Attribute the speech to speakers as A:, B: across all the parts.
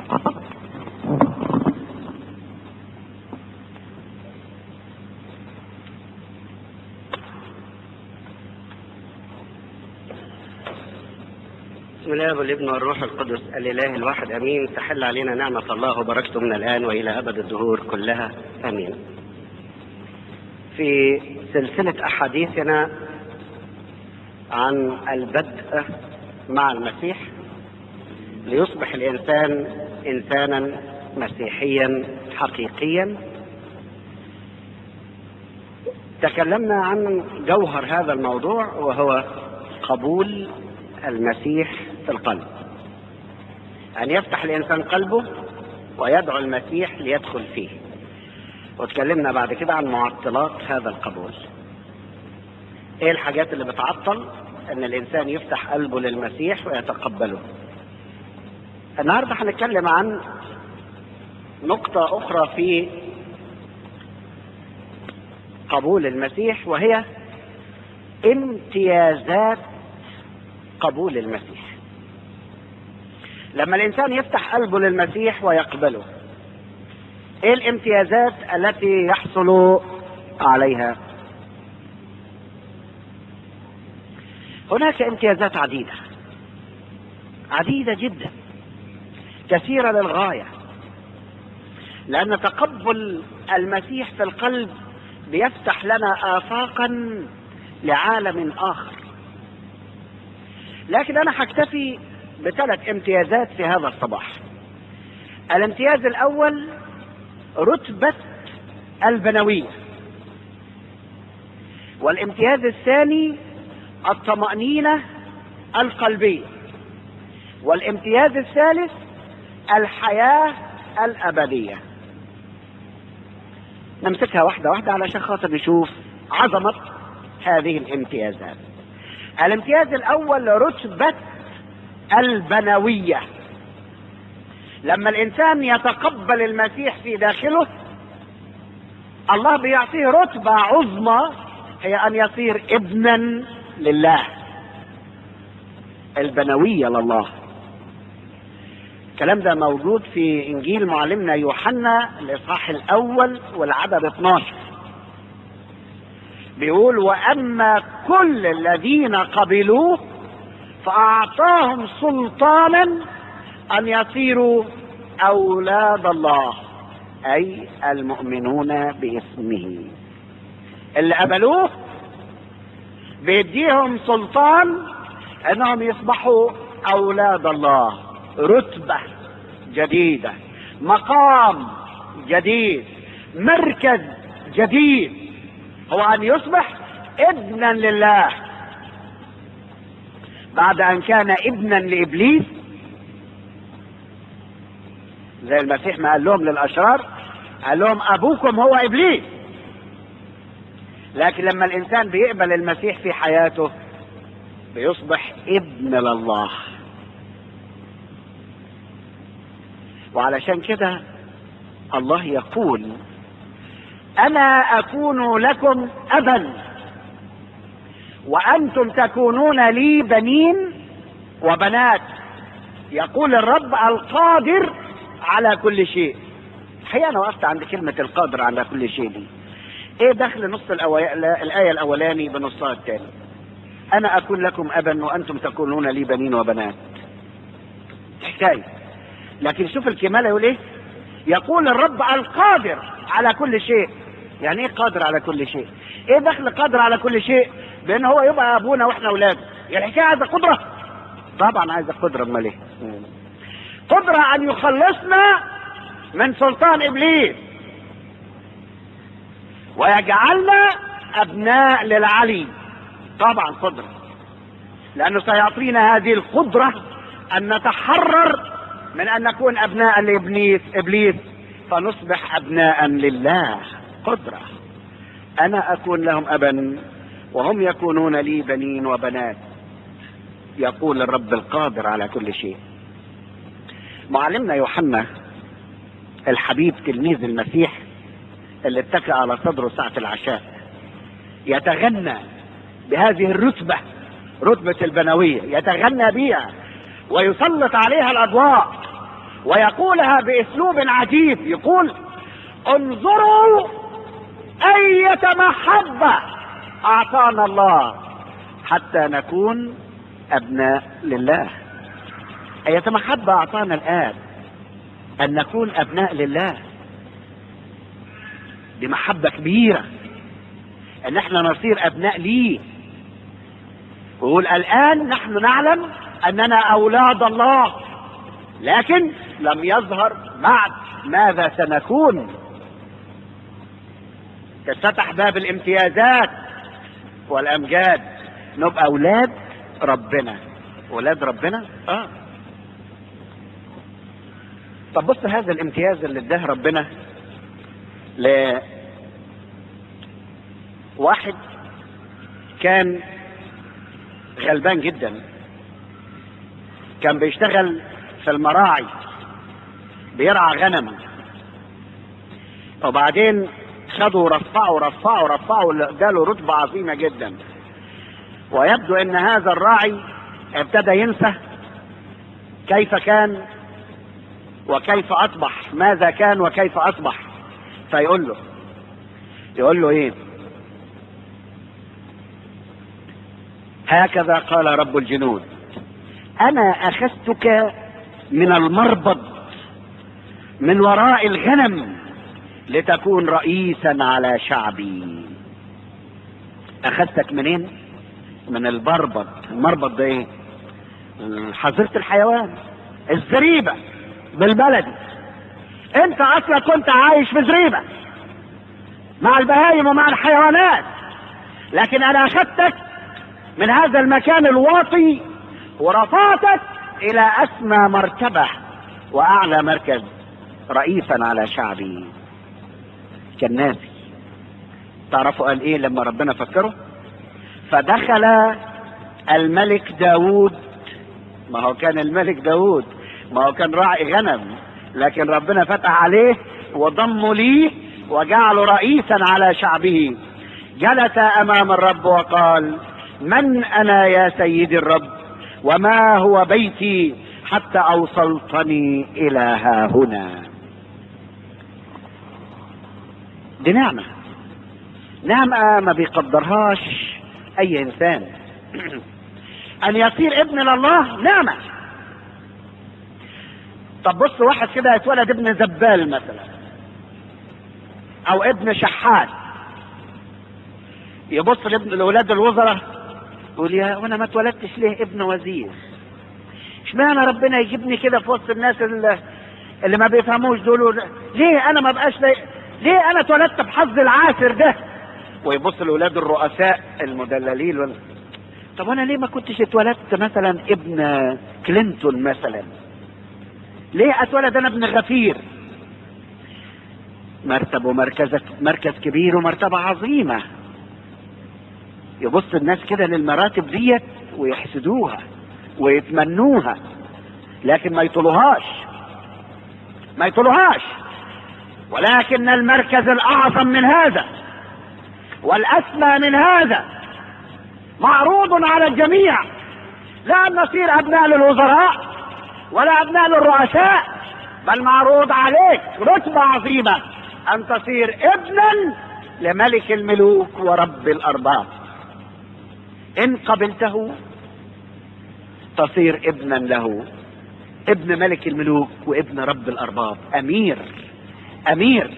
A: بسم الله والابن والروح القدس الاله الواحد امين تحل علينا نعمه الله وبركته من الان والى ابد الدهور كلها امين. في سلسله احاديثنا عن البدء مع المسيح ليصبح الانسان انسانا مسيحيا حقيقيا تكلمنا عن جوهر هذا الموضوع وهو قبول المسيح في القلب أن يفتح الإنسان قلبه ويدعو المسيح ليدخل فيه وتكلمنا بعد كده عن معطلات هذا القبول ايه الحاجات اللي بتعطل ان الانسان يفتح قلبه للمسيح ويتقبله النهارده هنتكلم عن نقطة أخرى في قبول المسيح وهي امتيازات قبول المسيح لما الانسان يفتح قلبه للمسيح ويقبله ايه الامتيازات التي يحصل عليها هناك امتيازات عديده عديده جدا كثيره للغايه لان تقبل المسيح في القلب بيفتح لنا افاقا لعالم اخر لكن انا هكتفي بثلاث امتيازات في هذا الصباح الامتياز الاول رتبة البنوية والامتياز الثاني الطمأنينة القلبية والامتياز الثالث الحياة الأبدية نمسكها واحدة واحدة علشان خاطر نشوف عظمة هذه الامتيازات الامتياز الاول رتبة البنوية لما الانسان يتقبل المسيح في داخله الله بيعطيه رتبة عظمى هي ان يصير ابنا لله البنوية لله الكلام ده موجود في انجيل معلمنا يوحنا الاصحاح الاول والعدد 12 بيقول واما كل الذين قبلوه فاعطاهم سلطانا ان يصيروا اولاد الله اي المؤمنون باسمه اللي قبلوه بيديهم سلطان انهم يصبحوا اولاد الله رتبه جديده مقام جديد مركز جديد هو ان يصبح ابنا لله بعد ان كان ابنا لابليس زي المسيح ما قال لهم للاشرار قال لهم ابوكم هو ابليس لكن لما الانسان بيقبل المسيح في حياته بيصبح ابن لله وعلشان كده الله يقول انا اكون لكم ابا وانتم تكونون لي بنين وبنات يقول الرب القادر على كل شيء الحقيقه انا وقفت عند كلمه القادر على كل شيء دي ايه دخل نص الأو... الايه الاولاني بنصها الثاني انا اكون لكم ابا وانتم تكونون لي بنين وبنات حكايه لكن شوف الكمالة يقول ايه يقول الرب القادر على كل شيء يعني ايه قادر على كل شيء ايه دخل قادر على كل شيء بان هو يبقى ابونا واحنا اولاده يعني الحكايه عايزه قدره طبعا عايزه قدره امال ايه قدره ان يخلصنا من سلطان ابليس ويجعلنا ابناء للعلي طبعا قدره لانه سيعطينا هذه القدره ان نتحرر من ان نكون ابناء لابليس ابليس فنصبح ابناء لله قدره انا اكون لهم ابا وهم يكونون لي بنين وبنات يقول الرب القادر على كل شيء معلمنا يوحنا الحبيب تلميذ المسيح اللي اتكى على صدره ساعة العشاء يتغنى بهذه الرتبة رتبة البنوية يتغنى بها ويسلط عليها الأضواء ويقولها باسلوب عجيب يقول انظروا اية محبة اعطانا الله حتى نكون ابناء لله اية محبة اعطانا الاب ان نكون ابناء لله دي محبة كبيرة ان احنا نصير ابناء ليه ويقول الان نحن نعلم اننا اولاد الله لكن لم يظهر بعد ماذا سنكون تفتح باب الامتيازات والامجاد نبقى اولاد ربنا اولاد ربنا اه طب بص هذا الامتياز اللي اداه ربنا ل واحد كان غلبان جدا كان بيشتغل في المراعي بيرعى غنم وبعدين خدوا رفعوا رفعوا رفعوا اداله رتبة عظيمة جدا ويبدو ان هذا الراعي ابتدى ينسى كيف كان وكيف اصبح ماذا كان وكيف اصبح فيقول له يقول له ايه هكذا قال رب الجنود انا اخذتك من المربض من وراء الغنم لتكون رئيسا على شعبي اخذتك منين من البربض المربض ده ايه حظيرة الحيوان الزريبة بالبلدي انت اصلا كنت عايش في زريبة مع البهايم ومع الحيوانات لكن انا اخذتك من هذا المكان الواطي ورفعتك الى اسمى مرتبة واعلى مركز رئيسا على شعبي كان ناسي تعرفوا قال ايه لما ربنا فكره فدخل الملك داود ما هو كان الملك داود ما هو كان راعي غنم لكن ربنا فتح عليه وضمه ليه وجعله رئيسا على شعبه جلس امام الرب وقال من انا يا سيدي الرب وما هو بيتي حتى اوصلتني الى ها هنا دي نعمه نعمه ما بيقدرهاش اي انسان ان يصير ابن لله نعمه طب بص واحد كده يتولد ابن زبال مثلا او ابن شحات يبص لابن لاولاد الوزراء يقول يا وانا ما اتولدتش ليه ابن وزير اشمعنى ربنا يجيبني كده في وسط الناس اللي, اللي ما بيفهموش دول ليه انا ما بقاش ليه, ليه انا اتولدت بحظ العاسر ده ويبص لاولاد الرؤساء المدللين ولا طب انا ليه ما كنتش اتولدت مثلا ابن كلينتون مثلا ليه اتولد انا ابن غفير مرتب ومركز مركز كبير ومرتبة عظيمة يبص الناس كده للمراتب ديت ويحسدوها ويتمنوها لكن ما يطلوهاش ما يطلوهاش ولكن المركز الاعظم من هذا والاسمى من هذا معروض على الجميع لا ان نصير ابناء للوزراء ولا ابناء للرؤساء بل معروض عليك رتبة عظيمة ان تصير ابنا لملك الملوك ورب الارباب ان قبلته تصير ابنا له ابن ملك الملوك وابن رب الارباب امير امير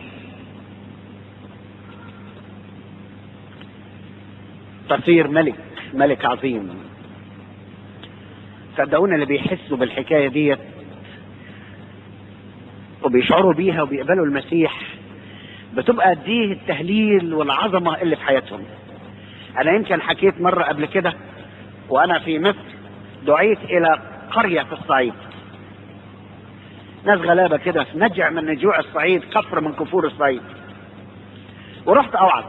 A: تصير ملك ملك عظيم صدقونا اللي بيحسوا بالحكايه ديت وبيشعروا بيها وبيقبلوا المسيح بتبقى دي التهليل والعظمه اللي في حياتهم انا يمكن حكيت مره قبل كده وانا في مصر دعيت الى قريه في الصعيد ناس غلابه كده في نجع من نجوع الصعيد كفر من كفور الصعيد ورحت اوعظ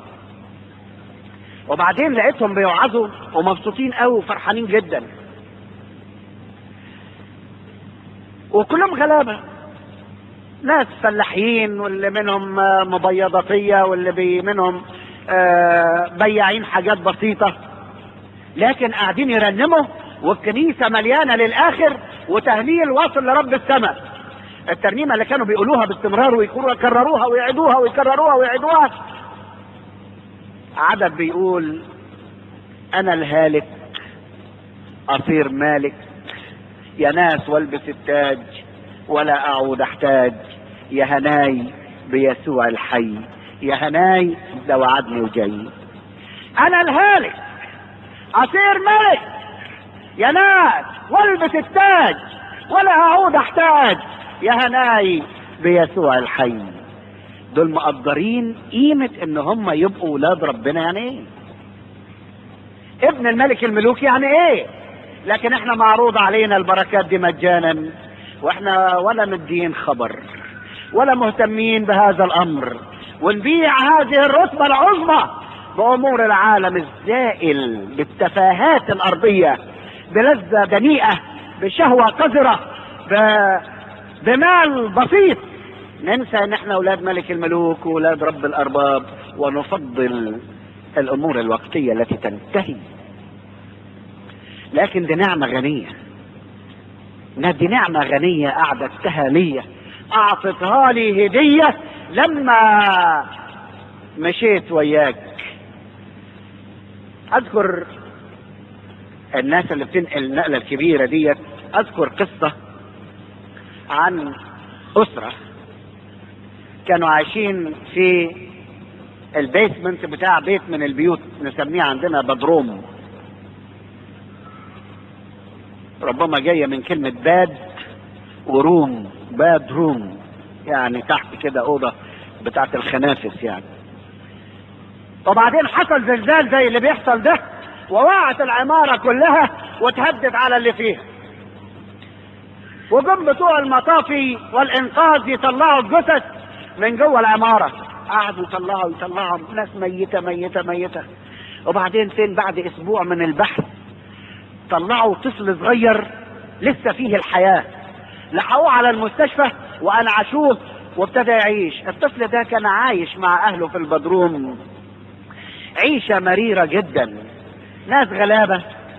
A: وبعدين لقيتهم بيوعظوا ومبسوطين قوي وفرحانين جدا وكلهم غلابه ناس فلاحين واللي منهم مبيضاتيه واللي بي منهم بياعين حاجات بسيطه لكن قاعدين يرنموا والكنيسه مليانه للاخر وتهليل واصل لرب السماء الترنيمة اللي كانوا بيقولوها باستمرار ويكرروها ويعيدوها ويكرروها ويعيدوها عدد بيقول انا الهالك اصير مالك يا ناس والبس التاج ولا اعود احتاج يا هناي بيسوع الحي يا هناي ده وعدني وجاي انا الهالك اصير ملك يا ناس والبس التاج ولا اعود احتاج يا هناي بيسوع الحي دول مقدرين قيمة ان هم يبقوا ولاد ربنا يعني ايه ابن الملك الملوك يعني ايه لكن احنا معروض علينا البركات دي مجانا واحنا ولا مدين خبر ولا مهتمين بهذا الامر ونبيع هذه الرتبة العظمى بامور العالم الزائل بالتفاهات الارضية بلذة دنيئة بشهوة قذرة ب... بمال بسيط ننسى ان احنا اولاد ملك الملوك واولاد رب الارباب ونفضل الامور الوقتية التي تنتهي لكن دي نعمة غنية دي نعمة غنية اعددتها لي اعطتها لي هدية لما مشيت وياك اذكر الناس اللي بتنقل النقلة الكبيرة ديت اذكر قصة عن اسرة كانوا عايشين في البيسمنت بتاع بيت من البيوت نسميه عندنا بدروم ربما جاية من كلمة باد وروم باد روم يعني تحت كده أوضة بتاعت الخنافس يعني وبعدين حصل زلزال زي اللي بيحصل ده ووقعت العمارة كلها وتهدد على اللي فيها وجم بتوع المطافي والإنقاذ يطلعوا الجثث من جوه العمارة قعدوا يطلعوا يطلعوا ناس ميتة ميتة ميتة وبعدين فين بعد أسبوع من البحث طلعوا طفل صغير لسه فيه الحياة لحقوه على المستشفى وأنعشوه وابتدى يعيش الطفل ده كان عايش مع أهله في البدروم عيشة مريرة جدا ناس غلابة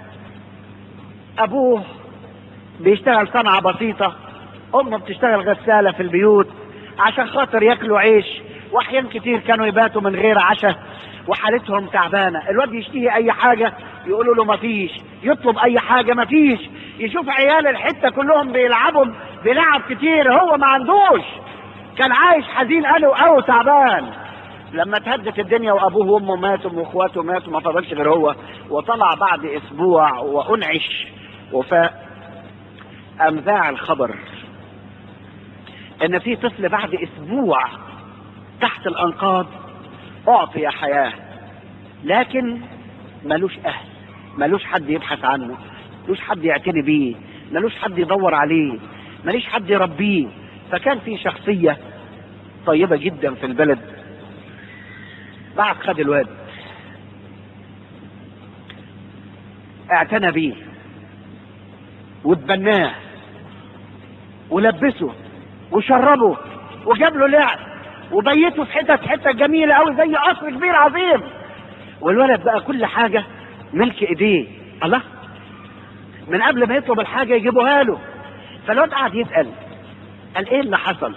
A: أبوه بيشتغل صنعة بسيطة أمه بتشتغل غسالة في البيوت عشان خاطر ياكلوا عيش واحيان كتير كانوا يباتوا من غير عشاء وحالتهم تعبانه الواد يشتهي اي حاجه يقولوا له مفيش يطلب اي حاجه مفيش يشوف عيال الحته كلهم بيلعبوا بلعب كتير هو ما عندوش كان عايش حزين قالوا قوي تعبان لما تهدت الدنيا وابوه وامه ماتوا واخواته ماتوا ما فضلش غير هو وطلع بعد اسبوع وانعش وفاء قام ذاع الخبر ان في طفل بعد اسبوع تحت الانقاض اعطي حياه لكن ملوش اهل ملوش حد يبحث عنه ملوش حد يعتني بيه ملوش حد يدور عليه مليش حد يربيه فكان في شخصيه طيبه جدا في البلد بعد خد الواد اعتنى بيه واتبناه ولبسه وشربه وجاب له لعب وبيته في حتت حته جميله قوي زي قصر كبير عظيم والولد بقى كل حاجه ملك ايديه الله من قبل ما يطلب الحاجه يجيبوها له فالواد قعد يسال قال ايه اللي حصل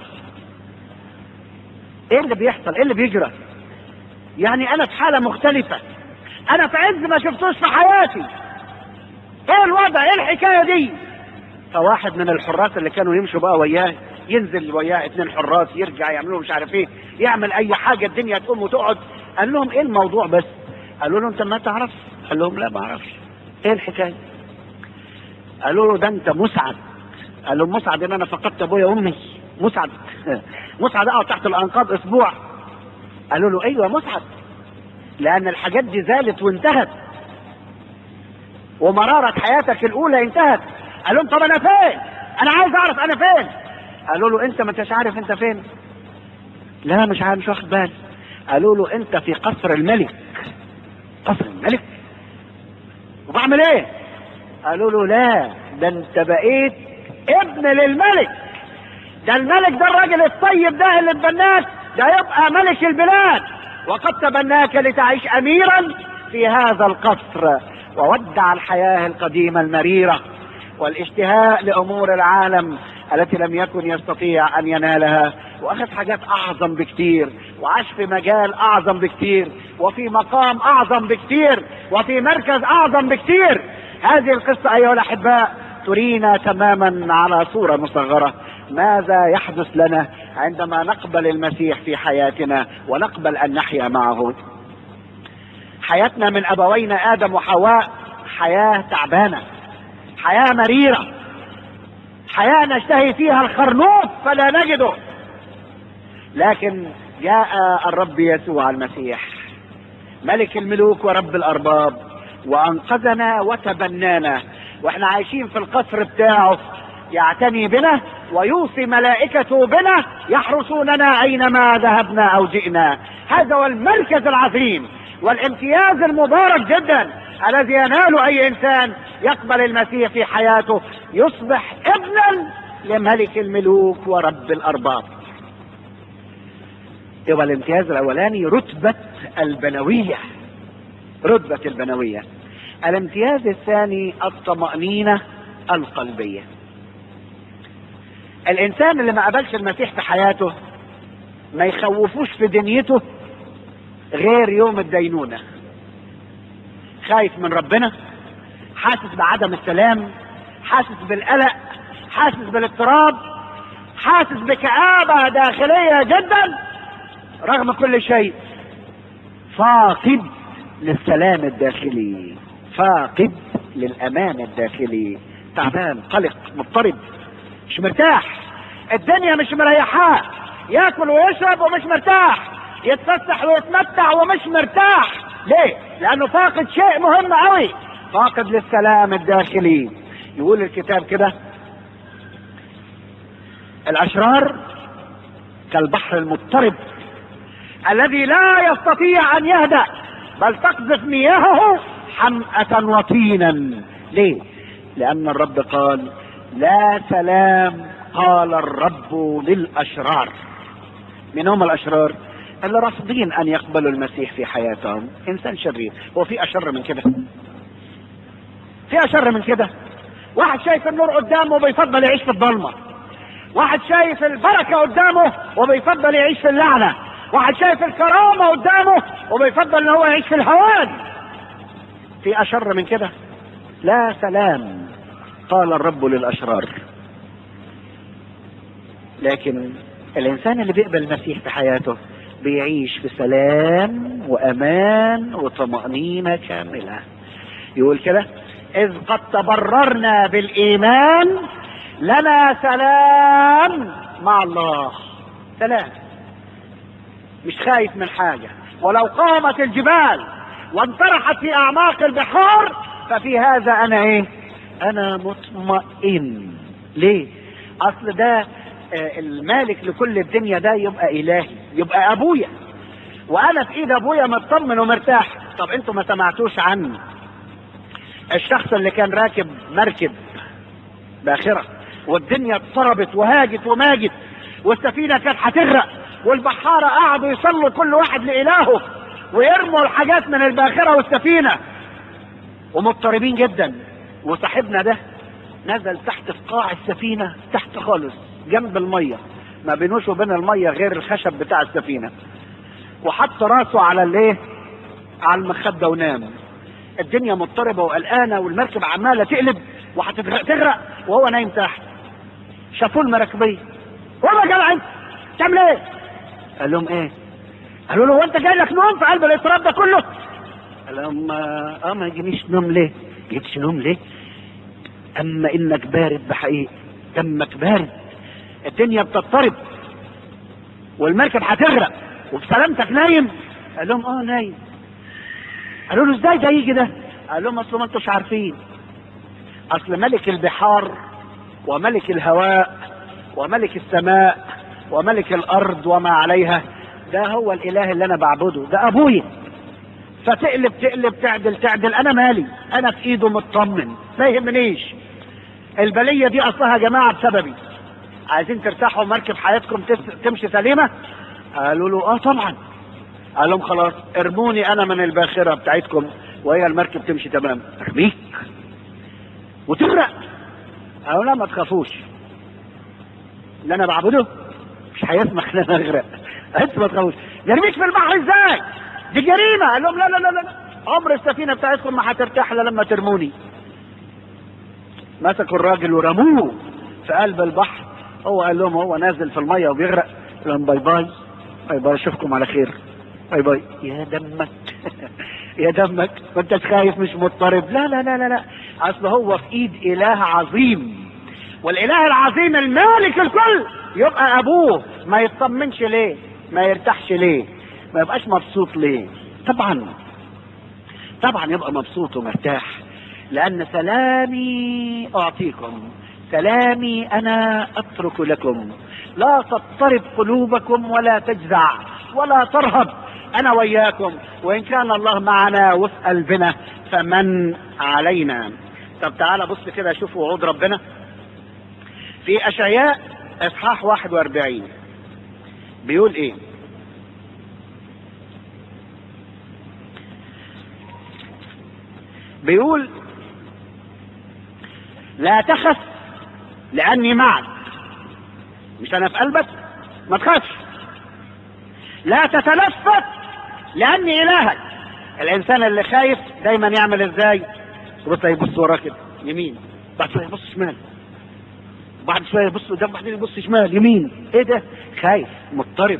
A: ايه اللي بيحصل ايه اللي بيجرى يعني انا في حاله مختلفه انا في عز ما شفتوش في حياتي ايه الوضع ايه الحكايه دي فواحد من الحراس اللي كانوا يمشوا بقى وياه ينزل وياه اتنين حراس يرجع يعملوا مش عارف ايه يعمل اي حاجه الدنيا تقوم وتقعد قال لهم ايه الموضوع بس قالوا له انت ما تعرفش قال لهم لا ما اعرفش ايه الحكايه قالوا له ده انت مسعد قال لهم مسعد ان انا فقدت ابويا وامي مسعد مسعد اقعد تحت الانقاض اسبوع قالوا له ايوه مسعد لان الحاجات دي زالت وانتهت ومرارة حياتك الاولى انتهت قال لهم طب انا فين انا عايز اعرف انا فين قالوا له انت ما انتش عارف انت فين لا مش عارف مش واخد بالي قالوا له انت في قصر الملك قصر الملك وبعمل ايه قالوا له لا ده انت بقيت ابن للملك ده الملك ده الراجل الطيب ده اللي اتبناك ده يبقى ملك البلاد وقد تبناك لتعيش اميرا في هذا القصر وودع الحياه القديمه المريره والاشتهاء لامور العالم التي لم يكن يستطيع ان ينالها واخذ حاجات اعظم بكتير وعاش في مجال اعظم بكتير وفي مقام اعظم بكتير وفي مركز اعظم بكتير هذه القصه ايها الاحباء ترينا تماما على صوره مصغره ماذا يحدث لنا عندما نقبل المسيح في حياتنا ونقبل ان نحيا معه حياتنا من ابوينا ادم وحواء حياه تعبانه حياه مريره حياه نشتهي فيها الخرنوف فلا نجده لكن جاء الرب يسوع المسيح ملك الملوك ورب الارباب وانقذنا وتبنانا واحنا عايشين في القصر بتاعه يعتني بنا ويوصي ملائكته بنا يحرسوننا اينما ذهبنا او جئنا هذا هو المركز العظيم والامتياز المبارك جدا الذي ينال اي انسان يقبل المسيح في حياته يصبح ابنا لملك الملوك ورب الارباب يبقى الامتياز الاولاني رتبة البنوية رتبة البنوية الامتياز الثاني الطمأنينة القلبية الانسان اللي ما قبلش المسيح في حياته ما يخوفوش في دنيته غير يوم الدينونة خايف من ربنا حاسس بعدم السلام حاسس بالقلق حاسس بالاضطراب حاسس بكآبة داخلية جدا رغم كل شيء فاقد للسلام الداخلي فاقد للامان الداخلي تعبان قلق مضطرب مش مرتاح الدنيا مش مريحاه ياكل ويشرب ومش مرتاح يتفسح ويتمتع ومش مرتاح ليه لانه فاقد شيء مهم قوي فاقد للسلام الداخلي يقول الكتاب كده الاشرار كالبحر المضطرب الذي لا يستطيع ان يهدأ بل تقذف مياهه حمأة وطينا ليه لان الرب قال لا سلام قال الرب للاشرار من هم الاشرار اللي رافضين ان يقبلوا المسيح في حياتهم انسان شرير هو في اشر من كده في اشر من كده واحد شايف النور قدامه وبيفضل يعيش في الضلمه واحد شايف البركه قدامه وبيفضل يعيش في اللعنه واحد شايف الكرامه قدامه وبيفضل ان هو يعيش في الهوان في اشر من كده لا سلام قال الرب للاشرار لكن الانسان اللي بيقبل المسيح في حياته بيعيش في سلام وامان وطمأنينة كاملة يقول كده اذ قد تبررنا بالايمان لنا سلام مع الله سلام مش خايف من حاجة ولو قامت الجبال وانطرحت في اعماق البحار ففي هذا انا ايه انا مطمئن ليه اصل ده المالك لكل الدنيا ده يبقى الهي يبقى ابويا وانا في ايد ابويا مطمن ومرتاح طب انتوا ما سمعتوش عن الشخص اللي كان راكب مركب باخره والدنيا اضطربت وهاجت وماجت والسفينه كانت هتغرق والبحاره قعدوا يصلوا كل واحد لالهه ويرموا الحاجات من الباخره والسفينه ومضطربين جدا وصاحبنا ده نزل تحت في قاع السفينه تحت خالص جنب الميه ما بينوش وبين الميه غير الخشب بتاع السفينه وحط راسه على الايه على المخده ونام الدنيا مضطربه وقلقانه والمركب عماله تقلب وهتغرق وهو نايم تحت شافوه المراكبيه وما جدع انت تعمل ايه؟ قال لهم ايه؟ قالوا له هو انت جاي لك نوم في قلب الاضطراب ده كله؟ قال لهم اه ما يجينيش نوم ليه؟ جيتش نوم ليه؟ اما انك بارد بحقيقه دمك بارد الدنيا بتضطرب والمركب هتغرق وبسلامتك نايم قال لهم اه نايم قالوا له ازاي ده يجي ده قال لهم اصل ما انتوش عارفين اصل ملك البحار وملك الهواء وملك السماء وملك الارض وما عليها ده هو الاله اللي انا بعبده ده ابويا فتقلب تقلب تعدل تعدل انا مالي انا في ايده مطمن ما يهمنيش البليه دي اصلها يا جماعه بسببي عايزين ترتاحوا مركب حياتكم تمشي سليمه قالوا له اه طبعا قال لهم خلاص ارموني انا من الباخره بتاعتكم وهي المركب تمشي تمام ارميك وتغرق قالوا لا ما تخافوش اللي انا بعبده مش هيسمح ان انا اغرق انت ما تخافوش يرميك في البحر ازاي دي جريمه قال لهم لا لا لا لا عمر السفينه بتاعتكم ما هترتاح الا لما ترموني مسكوا الراجل ورموه في قلب البحر هو قال لهم هو نازل في الميه وبيغرق قال لهم باي باي باي باي اشوفكم على خير باي باي يا دمك يا دمك ما انتش خايف مش مضطرب لا لا لا لا لا اصل هو في ايد اله عظيم والاله العظيم المالك الكل يبقى ابوه ما يطمنش ليه ما يرتاحش ليه ما يبقاش مبسوط ليه طبعا طبعا يبقى مبسوط ومرتاح لان سلامي اعطيكم سلامي انا اترك لكم لا تضطرب قلوبكم ولا تجزع ولا ترهب انا وياكم وان كان الله معنا وفق قلبنا فمن علينا طب تعالى بص كده شوف وعود ربنا في اشعياء اصحاح 41 بيقول ايه بيقول لا تخف لاني معك مش انا في قلبك ما تخافش لا تتلفت لاني الهك الانسان اللي خايف دايما يعمل ازاي يبص يبص وراه كده يمين بعد شويه يبص شمال بعد شويه يبص قدام بعدين يبص شمال يمين ايه ده خايف مضطرب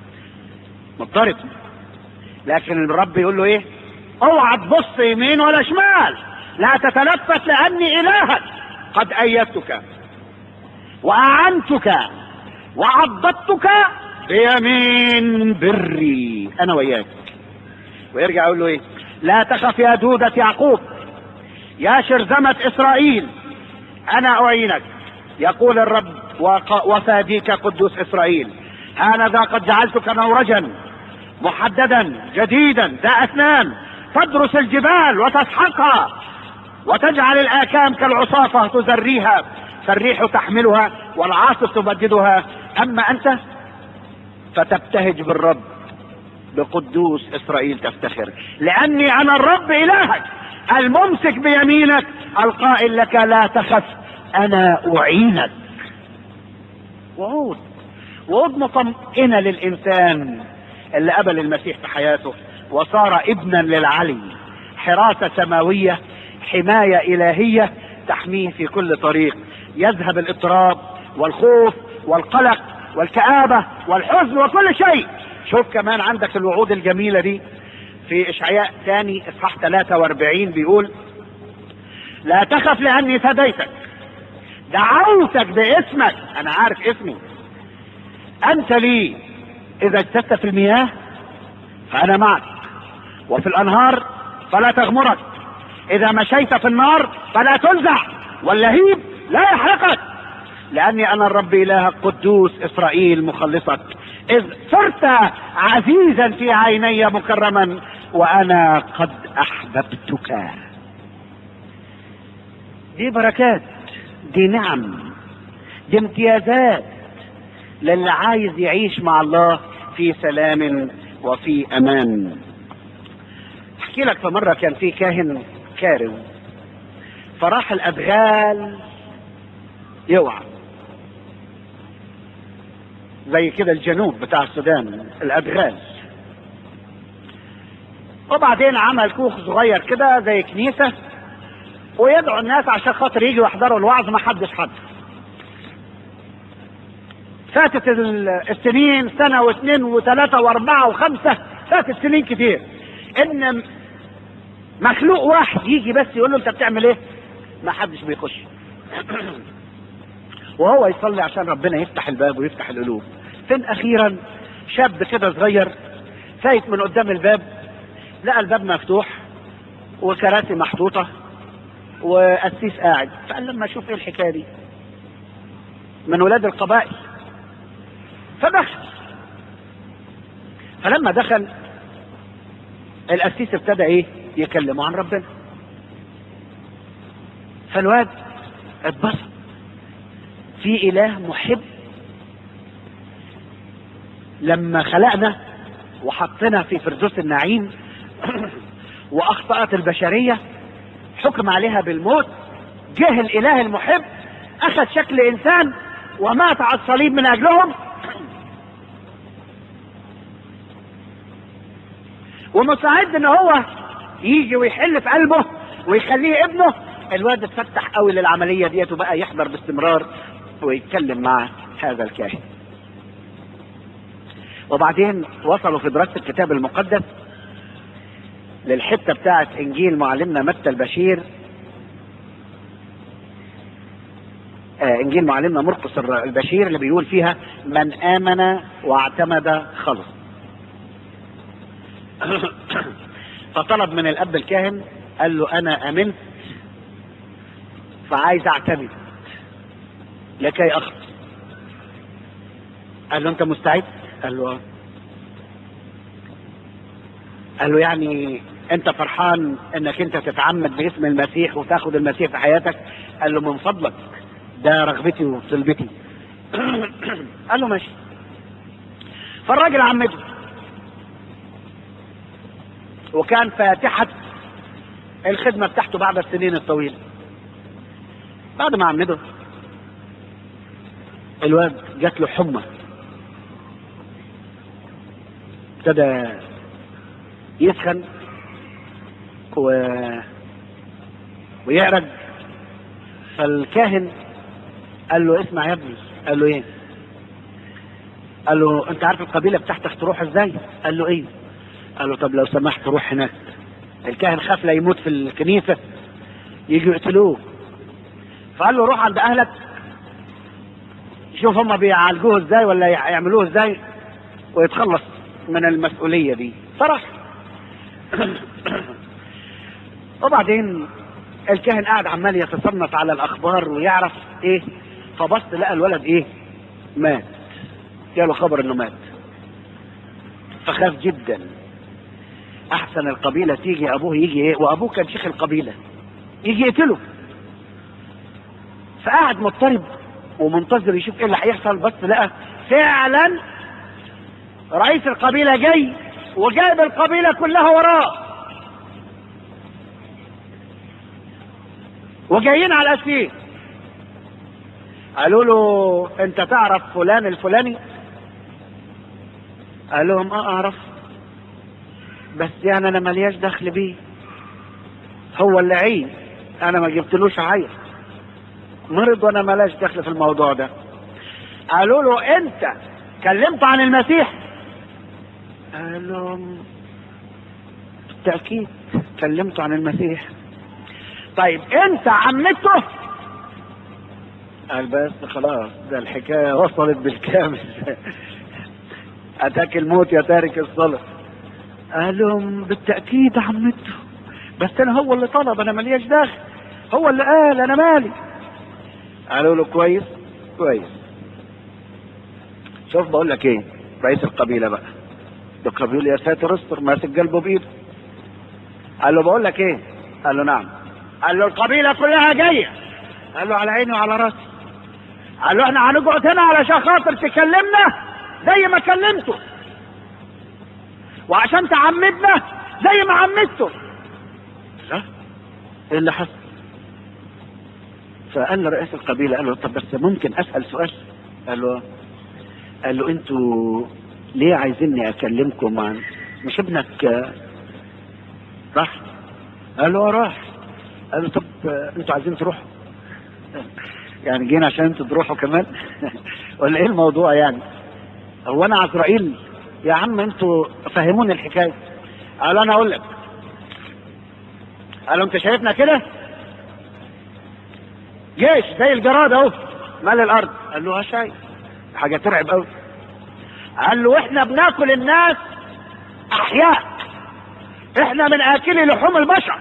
A: مضطرب لكن الرب يقول له ايه اوعى تبص يمين ولا شمال لا تتلفت لاني الهك قد ايدتك واعنتك وعضدتك بيمين بري انا وياك ويرجع يقول له ايه لا تخف يا دودة يعقوب يا شرذمة اسرائيل انا اعينك يقول الرب وق- وفاديك قدوس اسرائيل هانذا قد جعلتك نورجا محددا جديدا ذا اسنان تدرس الجبال وتسحقها وتجعل الاكام كالعصافه تزريها فالريح تحملها والعاصف تبددها اما انت فتبتهج بالرب بقدوس اسرائيل تفتخر لاني انا الرب الهك الممسك بيمينك القائل لك لا تخف انا اعينك وعود وعود مطمئنه للانسان اللي قبل المسيح في حياته وصار ابنا للعلي حراسه سماويه حمايه الهيه تحميه في كل طريق يذهب الاضطراب والخوف والقلق والكآبة والحزن وكل شيء شوف كمان عندك الوعود الجميلة دي في إشعياء ثاني إصحاح 43 بيقول لا تخف لأني فديتك دعوتك باسمك أنا عارف اسمي أنت لي إذا اجتثت في المياه فأنا معك وفي الأنهار فلا تغمرك إذا مشيت في النار فلا تنزع واللهيب لا يحرقك لأني أنا الرب إلهك قدوس إسرائيل مخلصك إذ صرت عزيزا في عيني مكرما وأنا قد أحببتك دي بركات دي نعم دي امتيازات للي عايز يعيش مع الله في سلام وفي امان احكي لك في مره كان في كاهن كارم فراح الادغال يوعى زي كده الجنوب بتاع السودان الادغال وبعدين عمل كوخ صغير كده زي كنيسه ويدعو الناس عشان خاطر يجوا يحضروا الوعظ ما حدش حضر فاتت السنين سنة واثنين وثلاثة واربعة وخمسة فاتت سنين كتير ان مخلوق واحد يجي بس يقول له انت بتعمل ايه ما حدش بيخش وهو يصلي عشان ربنا يفتح الباب ويفتح القلوب فين اخيرا شاب كده صغير فايت من قدام الباب لقى الباب مفتوح وكراسي محطوطة وقسيس قاعد فقال لما اشوف ايه الحكاية دي من ولاد القبائل فدخل فلما دخل القسيس ابتدى ايه يكلمه عن ربنا فالواد اتبسط في اله محب لما خلقنا وحطنا في فردوس النعيم واخطأت البشرية حكم عليها بالموت جه الاله المحب اخذ شكل انسان ومات على الصليب من اجلهم ومستعد ان هو يجي ويحل في قلبه ويخليه ابنه الواد اتفتح قوي للعمليه ديت وبقى يحضر باستمرار ويتكلم مع هذا الكاهن وبعدين وصلوا في دراسه الكتاب المقدس للحته بتاعه انجيل معلمنا متى البشير آه انجيل معلمنا مرقس البشير اللي بيقول فيها من امن واعتمد خلص فطلب من الاب الكاهن قال له انا امنت فعايز اعتمد لكي اخلص قال له انت مستعد قال له قال له يعني انت فرحان انك انت تتعمد باسم المسيح وتاخد المسيح في حياتك قال له من فضلك ده رغبتي وطلبتي قال له ماشي فالراجل عمده وكان فاتحة الخدمة بتاعته بعد السنين الطويلة بعد ما عمده الواد جات له حمى ابتدى يسخن و... ويعرج فالكاهن قال له اسمع يا ابني قال له ايه قال له انت عارف القبيله بتاعتك تروح ازاي قال له ايه قال له طب لو سمحت روح هناك الكاهن خاف لا يموت في الكنيسه يجوا يقتلوه فقال له روح عند اهلك شوف هم بيعالجوه ازاي ولا يعملوه ازاي ويتخلص من المسؤوليه دي صراحه وبعدين الكاهن قاعد عمال يتصنف على الاخبار ويعرف ايه فبص لقى الولد ايه مات جاله خبر انه مات فخاف جدا احسن القبيله تيجي ابوه يجي ايه وابوه كان شيخ القبيله يجي يقتله فقعد مضطرب ومنتظر يشوف ايه اللي هيحصل بس لقى فعلا رئيس القبيله جاي وجايب القبيله كلها وراه وجايين على الاسير قالوا له انت تعرف فلان الفلاني قال لهم اه اعرف بس يعني انا ملياش دخل بيه هو اللي عين انا ما جبتلوش عيا مرض وانا ملاش دخل في الموضوع ده قالوا له انت كلمت عن المسيح قال لهم بالتاكيد كلمت عن المسيح طيب انت عمته قال بس خلاص ده الحكايه وصلت بالكامل اتاك الموت يا تارك الصلاه قال لهم بالتاكيد عمته بس انا هو اللي طلب انا ملياش دخل هو اللي قال انا مالي قالوا له كويس كويس شوف بقول لك ايه رئيس القبيله بقى ده قبيل يا ساتر استر ماسك قلبه بايده قال له بقول لك ايه قال له نعم قال له القبيله كلها جايه قال له على عيني وعلى راسي قال له احنا هنقعد هنا علشان خاطر تكلمنا زي ما كلمته وعشان تعمدنا زي ما عمدته لا ايه اللي حصل فقال له رئيس القبيله قال له طب بس ممكن اسال سؤال قال له قال له انتوا ليه عايزيني اكلمكم عن مش ابنك راح قال له راح قال له طب انتوا عايزين تروحوا يعني جينا عشان انتوا تروحوا كمان ولا ايه الموضوع يعني هو انا عزرائيل يا عم انتوا فهموني الحكايه قال انا اقول لك قال له انت شايفنا كده جيش زي الجراد اهو مال الارض قال له اه شايف حاجه ترعب قوي قال له احنا بناكل الناس احياء احنا من اكلي لحوم البشر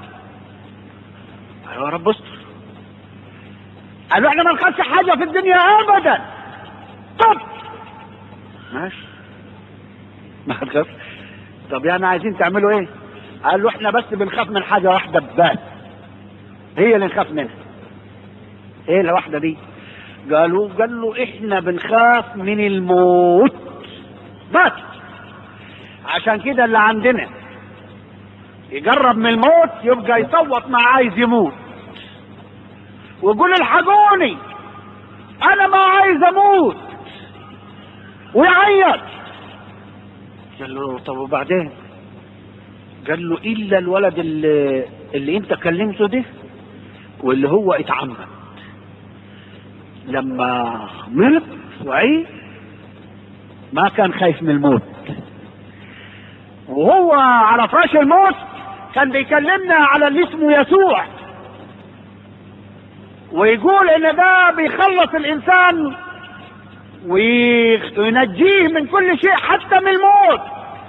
A: قال له يا رب استر قال له احنا ما نخافش حاجه في الدنيا ابدا طب ماشي ما تخاف طب يعني عايزين تعملوا ايه قال له احنا بس بنخاف من حاجه واحده بس هي اللي نخاف منها ايه الواحده دي قالوا قال له احنا بنخاف من الموت بس عشان كده اللي عندنا يجرب من الموت يبقى يصوت مع عايز يموت ويقول الحقوني انا ما عايز اموت ويعيط قال له طب وبعدين قال له الا الولد اللي, اللي انت كلمته ده واللي هو اتعمد لما مرض وعي ما كان خايف من الموت وهو على فراش الموت كان بيكلمنا على اللي اسمه يسوع ويقول ان ده بيخلص الانسان وينجيه من كل شيء حتى من الموت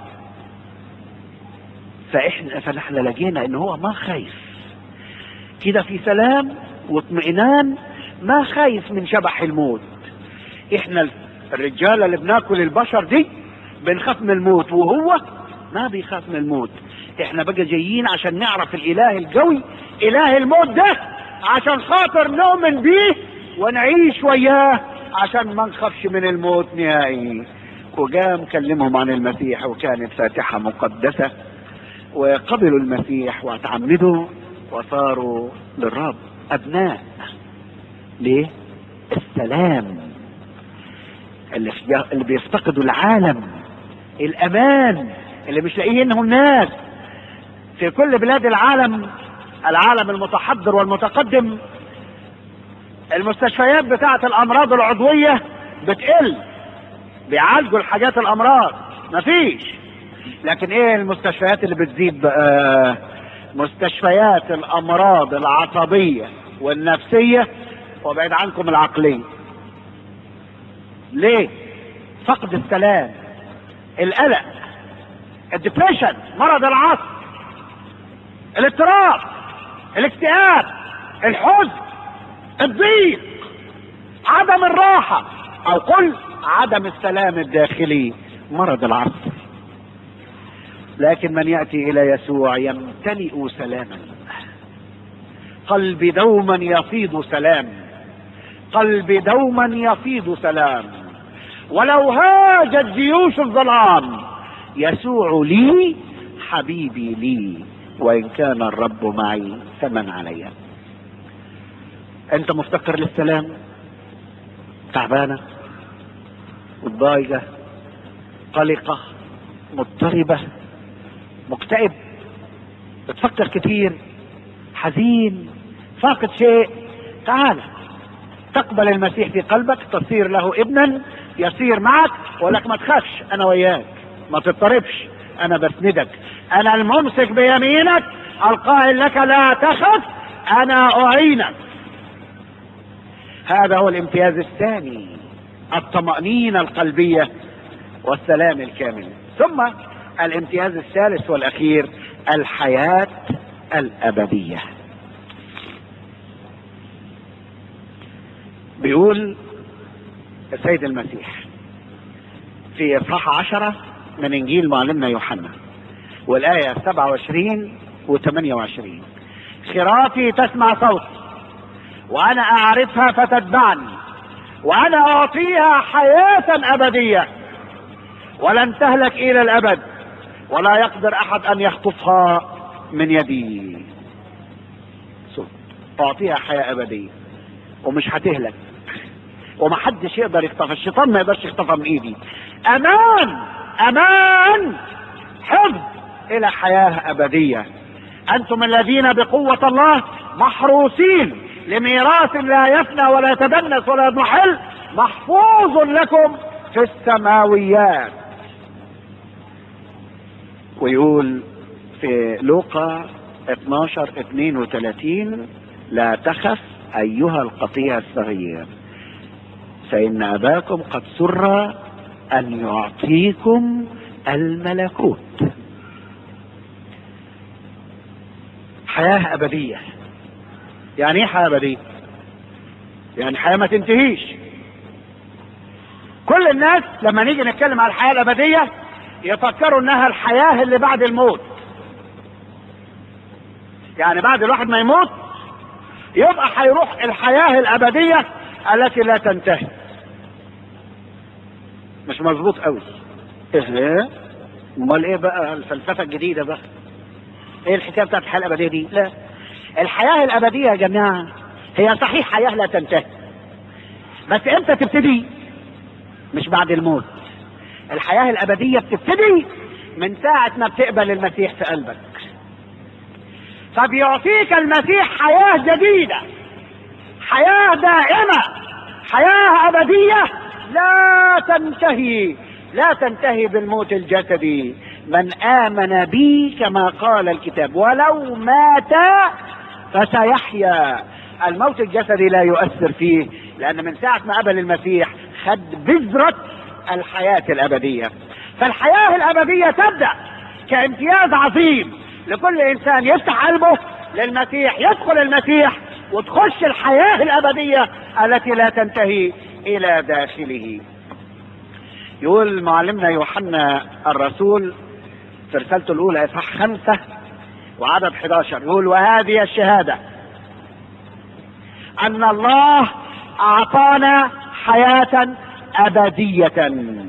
A: فاحنا فنحن لقينا ان هو ما خايف كده في سلام واطمئنان ما خايف من شبح الموت احنا الرجاله اللي بناكل البشر دي بنخاف من الموت وهو ما بيخاف من الموت احنا بقى جايين عشان نعرف الاله القوي اله الموت ده عشان خاطر نؤمن بيه ونعيش وياه عشان ما نخافش من الموت نهائي وقام كلمهم عن المسيح وكانت فاتحة مقدسة وقبلوا المسيح وتعمدوا وصاروا للرب أبناء ليه؟ السلام اللي, اللي بيفتقدوا العالم الأمان اللي مش لاقيينه الناس في كل بلاد العالم العالم المتحضر والمتقدم المستشفيات بتاعة الأمراض العضوية بتقل بيعالجوا الحاجات الأمراض مفيش لكن ايه المستشفيات اللي بتزيد بقى مستشفيات الأمراض العصبية والنفسية وبعد عنكم العقلية ليه فقد السلام القلق الدبريشن مرض العصر الاضطراب الاكتئاب الحزن الضيق عدم الراحة او قل عدم السلام الداخلي مرض العصر لكن من يأتي الى يسوع يمتلئ سلاما قلبي دوما يفيض سلام قلبي دوما يفيض سلام ولو هاجت جيوش الظلام يسوع لي حبيبي لي وان كان الرب معي فمن علي انت مفتقر للسلام تعبانه متضايقه قلقه مضطربه مكتئب بتفكر كتير حزين فاقد شيء تعال تقبل المسيح في قلبك تصير له ابنا يصير معك ولك ما تخافش انا وياك ما تضطربش انا بسندك انا الممسك بيمينك القائل لك لا تخف انا اعينك هذا هو الامتياز الثاني الطمأنينة القلبية والسلام الكامل ثم الامتياز الثالث والاخير الحياة الابدية بيقول السيد المسيح في اصحاح عشرة من انجيل معلمنا يوحنا والايه 27 و 28 خرافي تسمع صوتي وانا اعرفها فتتبعني وانا اعطيها حياه ابديه ولن تهلك الى الابد ولا يقدر احد ان يخطفها من يدي صوت اعطيها حياه ابديه ومش هتهلك ومحدش يقدر يخطفها الشيطان ما يقدرش يخطفها من ايدي امان امان حفظ الى حياه ابديه انتم الذين بقوه الله محروسين لميراث لا يفنى ولا يتدنس ولا يضمحل محفوظ لكم في السماويات ويقول في لوقا 12 32 لا تخف ايها القطيع الصغير فان اباكم قد سر ان يعطيكم الملكوت حياه ابديه يعني ايه حياه ابديه يعني حياه ما تنتهيش كل الناس لما نيجي نتكلم على الحياه الابديه يفكروا انها الحياه اللي بعد الموت يعني بعد الواحد ما يموت يبقى هيروح الحياه الابديه التي لا تنتهي مش مظبوط قوي ايه امال ايه بقى الفلسفه الجديده بقى ايه الحكايه بتاعت الحياه الابديه دي لا الحياه الابديه يا جماعه هي صحيح حياه لا تنتهي بس امتى تبتدي مش بعد الموت الحياة الأبدية بتبتدي من ساعة ما بتقبل المسيح في قلبك فبيعطيك المسيح حياة جديدة حياة دائمة حياة أبدية لا تنتهي لا تنتهي بالموت الجسدي من آمن بي كما قال الكتاب ولو مات فسيحيا الموت الجسدي لا يؤثر فيه لأن من ساعة ما قبل المسيح خد بذرة الحياة الأبدية فالحياة الأبدية تبدأ كامتياز عظيم لكل إنسان يفتح قلبه للمسيح يدخل المسيح وتخش الحياة الأبدية التي لا تنتهي إلى داخله يقول معلمنا يوحنا الرسول في رسالته الأولى إصحاح خمسة وعدد 11 يقول وهذه الشهادة أن الله أعطانا حياة أبدية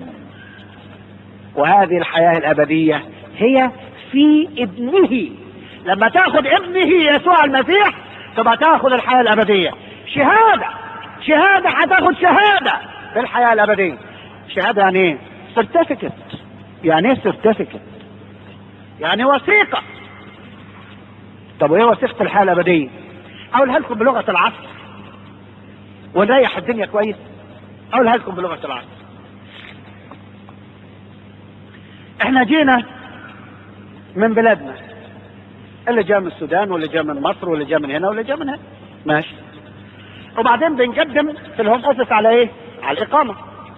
A: وهذه الحياة الأبدية هي في ابنه لما تاخذ ابنه يسوع المسيح تبقى تاخذ الحياة الأبدية شهادة شهادة هتاخد شهادة في الحياة الأبدية شهادة يعني ايه؟ سيرتيفيكت يعني ايه سيرتيفيكت؟ يعني وثيقة طب وايه وثيقة الحياة الأبدية؟ أقولها لكم بلغة العصر ونريح الدنيا كويس أقولها لكم بلغة العصر احنا جينا من بلادنا اللي جاء من السودان واللي جاء من مصر واللي جاء من هنا واللي جاء من هنا ماشي وبعدين بنقدم في الهوم اوفيس على ايه؟ على الاقامه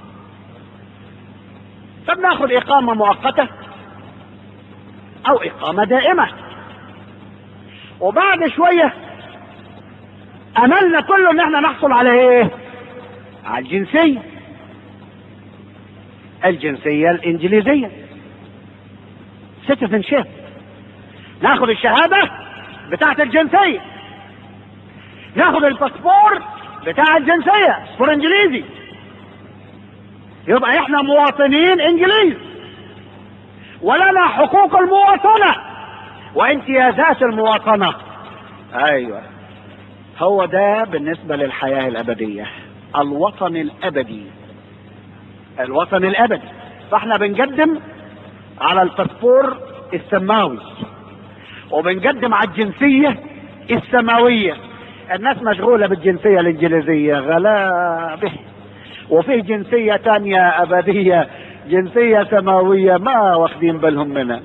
A: فبناخد اقامه مؤقته او اقامه دائمه وبعد شويه املنا كله ان احنا نحصل على ايه؟ على الجنسيه الجنسيه الانجليزيه citizenship ناخد الشهادة بتاعت الجنسية ناخد الباسبور بتاع الجنسية باسبور انجليزي يبقى احنا مواطنين انجليز ولنا حقوق المواطنة وامتيازات المواطنة ايوه هو ده بالنسبة للحياة الابدية الوطن الابدي الوطن الابدي فاحنا بنقدم على الباسبور السماوي وبنقدم على الجنسية السماوية الناس مشغولة بالجنسية الإنجليزية غلابة وفيه جنسية تانية أبدية جنسية سماوية ما واخدين بالهم منها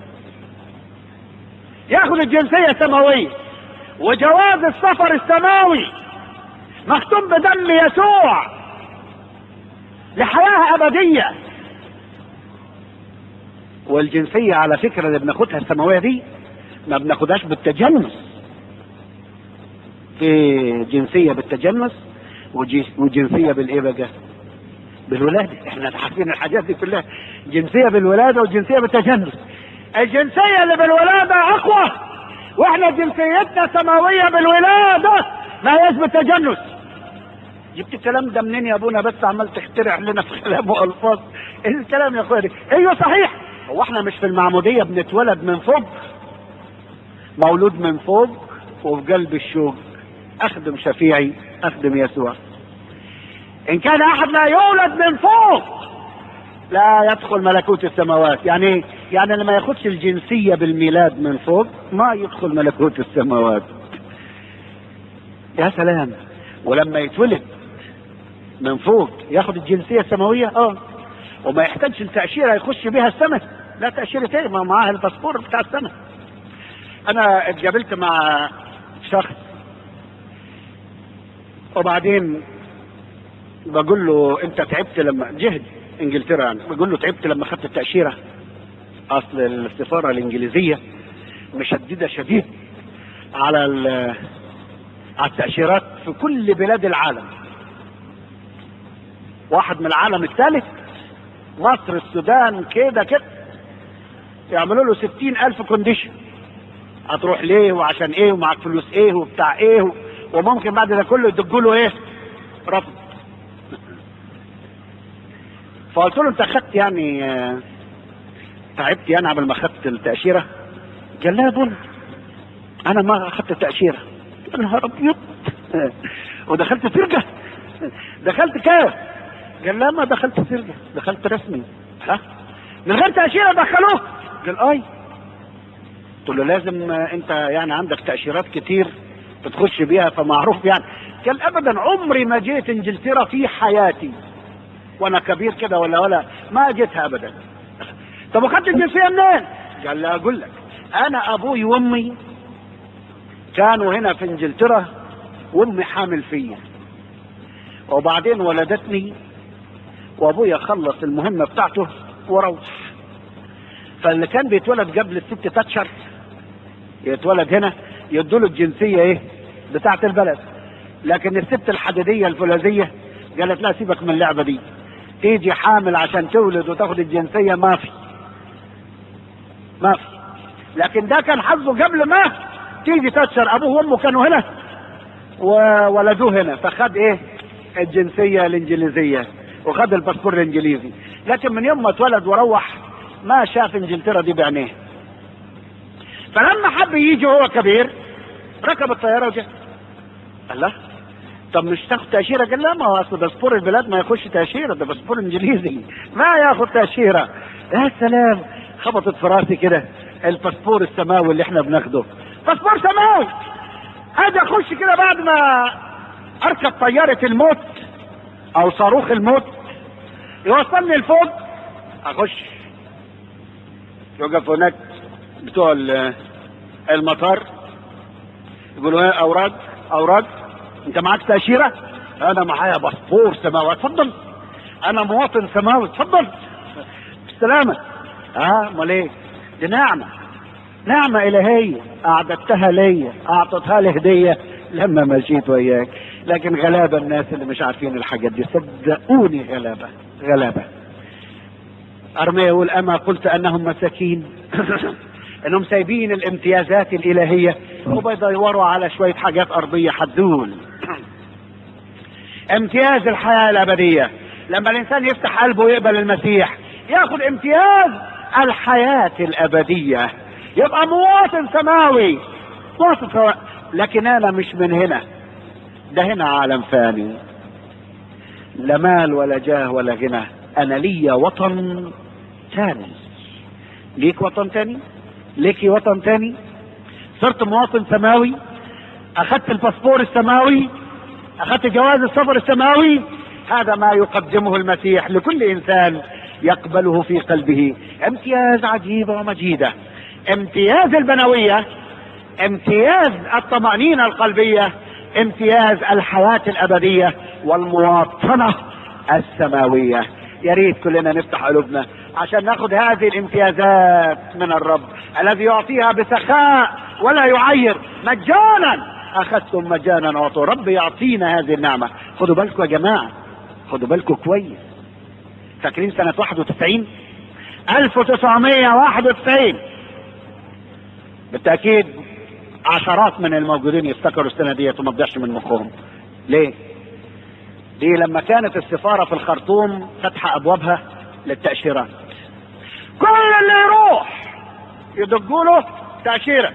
A: ياخذ الجنسية السماوية وجواز السفر السماوي مختوم بدم يسوع لحياة أبدية والجنسية على فكرة اللي بناخدها السماوية دي ما بناخدهاش بالتجنس في جنسية بالتجنس وجنسية بالايه بقى بالولادة احنا عارفين الحاجات دي كلها جنسية بالولادة وجنسية بالتجنس الجنسية اللي بالولادة اقوى واحنا جنسيتنا سماوية بالولادة ما هياش بالتجنس جبت الكلام ده منين يا ابونا بس عمال تخترع لنا في كلام والفاظ ايه الكلام يا اخويا ايوه صحيح هو احنا مش في المعمودية بنتولد من فوق مولود من فوق وفي قلب الشوق اخدم شفيعي اخدم يسوع ان كان احد لا يولد من فوق لا يدخل ملكوت السماوات يعني ايه يعني اللي ما ياخدش الجنسية بالميلاد من فوق ما يدخل ملكوت السماوات يا سلام ولما يتولد من فوق ياخد الجنسية السماوية اه وما يحتاجش التأشيرة يخش بيها السماء لا تأشيرة ايه ما معاه الباسبور بتاع السماء انا اتقابلت مع شخص وبعدين بقول له انت تعبت لما جهد انجلترا يعني بقول له تعبت لما خدت التأشيرة اصل السفارة الانجليزية مشددة شديد على على التأشيرات في كل بلاد العالم واحد من العالم الثالث مصر السودان كده كده يعملوا له ستين ألف كونديشن هتروح ليه وعشان ايه ومعاك فلوس ايه وبتاع ايه وممكن بعد ده كله يدقوا له ايه رفض فقلت له انت خدت يعني تعبت يعني قبل ما خدت التأشيرة قال لا يا بول انا ما اخدت التأشيرة يا نهار ابيض ودخلت فرقة دخلت كام قال لا ما دخلت سرقة دخلت رسمي ها من غير تأشيرة دخلوه قال اي قلت له لازم آه، انت يعني عندك تأشيرات كتير بتخش بيها فمعروف يعني قال ابدا عمري ما جيت انجلترا في حياتي وانا كبير كده ولا ولا ما جيتها ابدا طب وخدت الجنسيه منين؟ قال لا اقول لك انا ابوي وامي كانوا هنا في انجلترا وامي حامل فيا وبعدين ولدتني وابويا خلص المهمه بتاعته وروح فاللي كان بيتولد قبل الست تاتشر يتولد هنا يدوله الجنسيه ايه بتاعت البلد لكن الست الحديديه الفولاذيه قالت لا سيبك من اللعبه دي تيجي حامل عشان تولد وتاخد الجنسيه ما في ما في لكن ده كان حظه قبل ما تيجي تاتشر ابوه وامه كانوا هنا وولدوه هنا فخد ايه الجنسيه الانجليزيه وخد الباسبور الانجليزي لكن من يوم ما اتولد وروح ما شاف انجلترا دي بعينيه فلما حب يجي هو كبير ركب الطياره وجاء الله طب مش تاخد تاشيره قال لا ما هو اصل باسبور البلاد ما يخش تاشيره ده باسبور انجليزي ما ياخد تاشيره يا سلام خبطت في راسي كده الباسبور السماوي اللي احنا بناخده باسبور سماوي اجي اخش كده بعد ما اركب طياره الموت او صاروخ الموت يوصلني لفوق اخش يوقف هناك بتوع ال- المطار يقولوا ايه اوراق اوراق انت معاك تاشيره انا معايا باسبور سماوي اتفضل انا مواطن سماوي اتفضل بالسلامه اه امال ايه دي نعمه نعمه الهيه اعددتها ليا اعطتها لي هديه لما مشيت وياك لكن غلابه الناس اللي مش عارفين الحاجات دي صدقوني غلابه غلابه ارميا يقول اما قلت انهم مساكين انهم سايبين الامتيازات الالهيه وبيدوروا على شويه حاجات ارضيه حدول امتياز الحياه الابديه لما الانسان يفتح قلبه ويقبل المسيح ياخد امتياز الحياه الابديه يبقى مواطن سماوي مواطن سماوي لكن انا مش من هنا ده هنا عالم فاني لا مال ولا جاه ولا غنى انا ليا وطن تاني ليك وطن تاني ليكي وطن تاني صرت مواطن سماوي اخذت الباسبور السماوي اخذت جواز السفر السماوي هذا ما يقدمه المسيح لكل انسان يقبله في قلبه امتياز عجيبه ومجيده امتياز البنويه امتياز الطمأنينة القلبية امتياز الحياة الأبدية والمواطنة السماوية يا ريت كلنا نفتح قلوبنا عشان ناخد هذه الامتيازات من الرب الذي يعطيها بسخاء ولا يعير مجانا اخذتم مجانا واعطوا رب يعطينا هذه النعمه خدوا بالكم يا جماعه خدوا بالكم كويس فاكرين سنه 91 1991 بالتاكيد عشرات من الموجودين يفتكروا السنه ديت وما تضيعش من مخهم ليه دي لما كانت السفاره في الخرطوم فاتحه ابوابها للتاشيرات كل اللي يروح يدقوا له تاشيره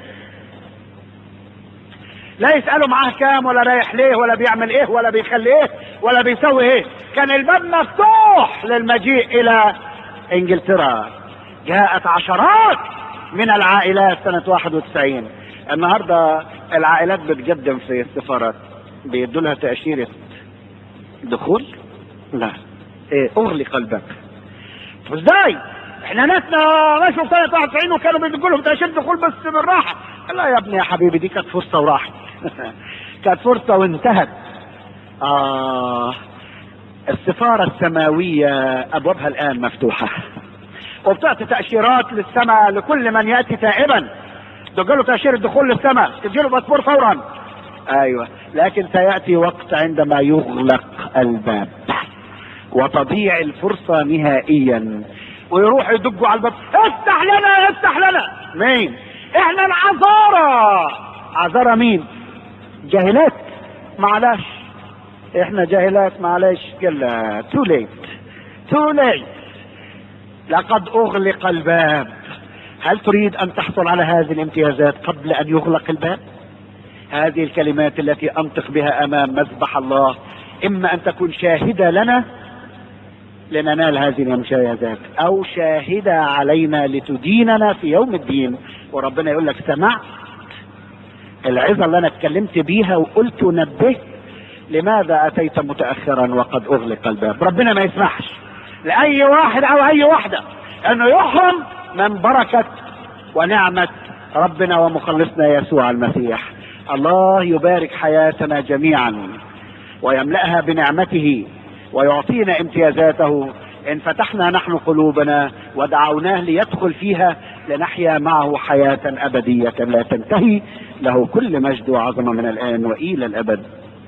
A: لا يسالوا معاه كام ولا رايح ليه ولا بيعمل ايه ولا بيخلي ايه ولا بيسوي ايه كان الباب مفتوح للمجيء الى انجلترا جاءت عشرات من العائلات سنة 91 النهاردة العائلات بتقدم في السفارات بيدوا لها تأشيرة دخول لا ايه اغلق الباب ازاي احنا ناسنا مشوا في سنة 91 وكانوا بيدوا لهم تأشيرة دخول بس بالراحة لا يا ابني يا حبيبي دي كانت فرصة وراحت كانت فرصة وانتهت آه السفارة السماوية أبوابها الآن مفتوحة وبتعطي تأشيرات للسماء لكل من يأتي تائبا تجيله تأشيرة دخول للسماء تديله باسبور فورا أيوة لكن سيأتي وقت عندما يغلق الباب وتضيع الفرصة نهائيا ويروح يدقوا على الباب افتح لنا افتح لنا مين احنا العذارى عذارى مين جاهلات معلش احنا جاهلات معلش قال تو ليت تو ليت لقد اغلق الباب هل تريد ان تحصل على هذه الامتيازات قبل ان يغلق الباب هذه الكلمات التي انطق بها امام مذبح الله اما ان تكون شاهدة لنا لننال هذه الممتازات او شاهدة علينا لتديننا في يوم الدين وربنا يقول لك سمعت العظة اللي انا اتكلمت بيها وقلت نبهت لماذا اتيت متأخرا وقد اغلق الباب ربنا ما يسمحش لاي واحد او اي واحدة انه يحرم من بركة ونعمة ربنا ومخلصنا يسوع المسيح الله يبارك حياتنا جميعا ويملأها بنعمته ويعطينا امتيازاته ان فتحنا نحن قلوبنا ودعوناه ليدخل فيها لنحيا معه حياة ابدية لا تنتهي له كل مجد وعظمة من الان والى الابد